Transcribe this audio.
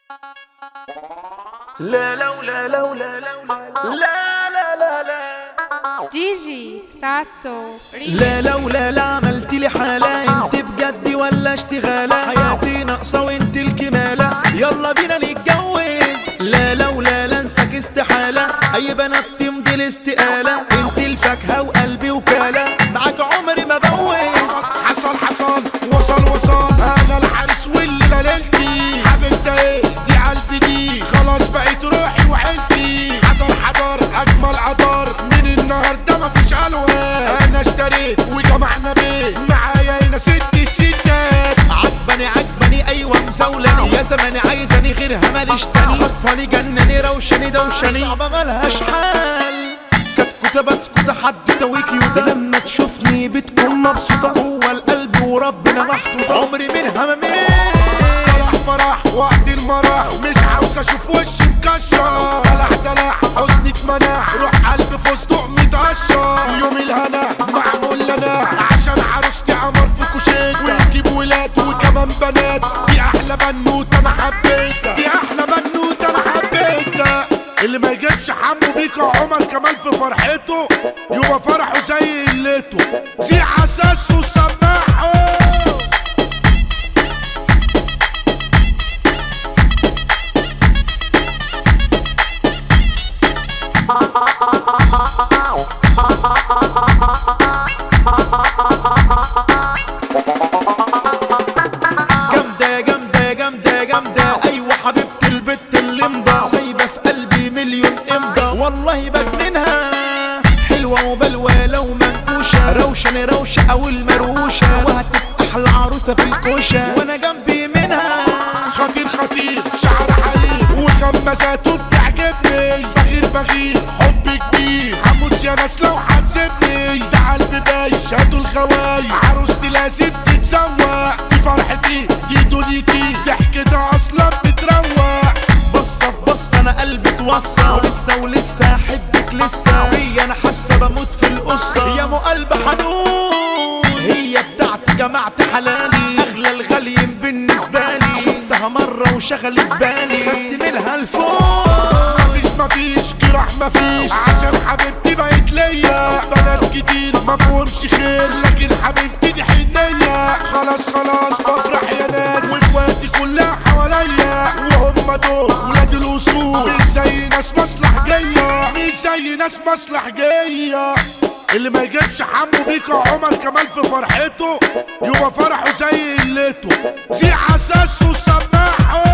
لا لا لا لا لا لا لا لا لا لا دي جي ساسو لا لولا لا عملت لي حالة انت بجد ولا اشتغالة حياتي ناقصة وانت الكمالة يلا بينا نتجوز لا لولا لا انساك استحالة اي بنات تمضي الاستقالة انت الفاكهة وقلبي وكالة معاك عمري ما بوز حصل حصل وصل وصل انا الحارس والليله ليلتي حبيبتي ايه دي قلبي دي خلاص بقيت روحي وعيلتي حضر حضر اجمل قدر من النهارده مفيش الوان انا اشتريت وجمعنا بيه معايا هنا ست الستات عجباني عجباني ايوه مزولاني يا زماني عايزاني غيرها ماليش تاني خطفاني جنني روشاني دوشاني صعبة ملهاش حال كتكوتة بسكوتة حد تويكي وده لما تشوفني بتكون مبسوطة جوه القلب وربنا محطوط عمري منها ما فرح فرح وقت المرح مش عاوز اشوف وشي مكشر دلع دلع حزني اتمنع روح قلبي فستق متقشر يوم الهنا معمول لنا عشان عروستي عمر في كوشيت ونجيب ولاد وكمان بنات دي احلى بنوت انا حبيتها دي احلى بنوت انا حبيتها اللي ما يجيبش حمو بيكا عمر كمال في فرحته يبقى فرحه زي قلته زي حساس وسماحه جامدة جامدة جامدة جامدة أيوة حبيبتي البت اللي مضى سايبة في قلبي مليون إمضى والله بجننها حلوة وبلوة لو منكوشة روشة روشة أو المروشة وهتبقى أحلى عروسة في الكوشة وأنا جنبي منها خطير خطير شعر حرير وخمساته بتعجبني بغير بغير حب كبير هموت يا ناس لو هتسيبني ده قلبي بايش هاتوا الخواي عروستي لازم تتسوق دي فرحتي دي دنيتي ضحكتها اصلا بتروق بصة في بصة أنا قلبي اتوصى ولسه ولسه أحبك لسه هي أنا حاسة بموت في القصة يا مو قلب حنون هي بتاعتي جمعت حلالي أغلى الغاليين بالنسبة لي شفتها مرة وشغلت بالي خدت منها الفوق مفيش مفيش جراح مفيش عشان حبيبتي بقت ليا بنات كتير مفهومش خير لكن حبيبتي دي حنية خلاص خلاص بفرح يا ناس واخواتي كلها حواليا وهم دول ولاد الاصول مش زي ناس مصلح جاية مش زي ناس مصلح جاية اللي ما يجيبش حمو بيكا عمر كمال في فرحته يبقى فرحه زي قلته زي حساس وسماحه